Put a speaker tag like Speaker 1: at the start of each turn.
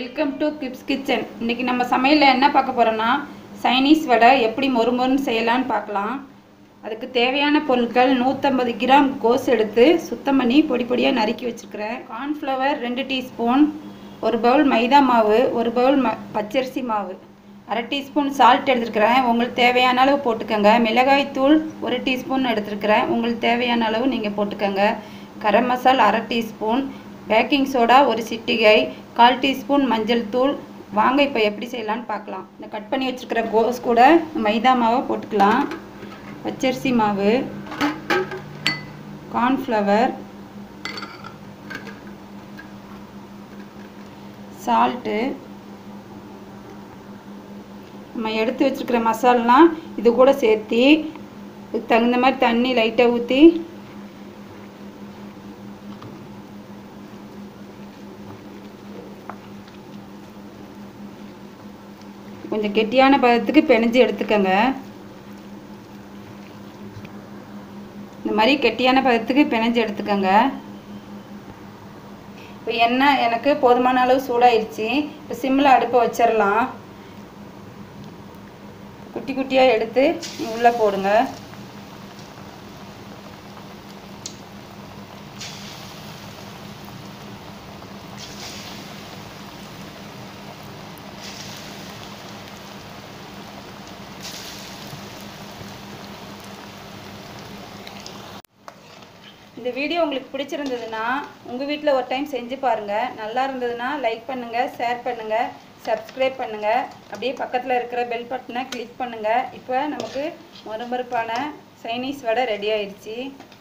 Speaker 1: welcome to Gibbs kitchen இன்னைக்கு நம்ம சமையலில் என்ன பார்க்க போகிறோன்னா சைனீஸ் வடை எப்படி மொறுமொறுன்னு செய்யலான்னு பார்க்கலாம் அதுக்கு தேவையான பொருட்கள் நூற்றம்பது கிராம் கோஸ் எடுத்து சுத்தம் பண்ணி பொடி பொடியாக நறுக்கி வச்சுருக்கிறேன் கார்ன்ஃப்ளவர் ரெண்டு டீஸ்பூன் ஒரு பவுல் மைதா மாவு ஒரு பவுல் ம பச்சரிசி மாவு அரை டீஸ்பூன் சால்ட் எடுத்துருக்கிறேன் உங்களுக்கு தேவையான அளவு போட்டுக்கோங்க மிளகாய் தூள் ஒரு டீஸ்பூன் எடுத்துருக்கிறேன் உங்களுக்கு தேவையான அளவு நீங்கள் போட்டுக்கோங்க கரம் மசால் அரை டீஸ்பூன் பேக்கிங் சோடா ஒரு சிட்டிகை கால் டீஸ்பூன் மஞ்சள் தூள் வாங்க இப்போ எப்படி செய்யலான்னு பார்க்கலாம் இந்த கட் பண்ணி வச்சுருக்கிற கோஸ் கூட மைதா மாவை போட்டுக்கலாம் பச்சரிசி மாவு கார்ன்ஃப்ளவர் சால்ட்டு நம்ம எடுத்து வச்சுருக்கிற மசாலாம் இது கூட சேர்த்தி இதுக்கு தகுந்த மாதிரி தண்ணி லைட்டாக ஊற்றி கொஞ்சம் கெட்டியான பதத்துக்கு பிணைஞ்சு எடுத்துக்கோங்க இந்த மாதிரி கெட்டியான பதத்துக்கு பிணைஞ்சு எடுத்துக்கோங்க இப்போ எண்ணெய் எனக்கு போதுமான அளவு சூடாயிருச்சு இப்போ சிம்மில் அடுப்பை வச்சிடலாம் குட்டி குட்டியாக எடுத்து உள்ளே போடுங்க இந்த வீடியோ உங்களுக்கு பிடிச்சிருந்ததுன்னா உங்கள் வீட்டில் ஒரு டைம் செஞ்சு பாருங்கள் நல்லா இருந்ததுன்னா லைக் பண்ணுங்கள் ஷேர் பண்ணுங்கள் சப்ஸ்கிரைப் பண்ணுங்கள் அப்படியே பக்கத்தில் இருக்கிற பெல் பட்டனை கிளிக் பண்ணுங்கள் இப்போ நமக்கு மொறுமொறுப்பான சைனீஸ் வடை ரெடி ஆயிடுச்சு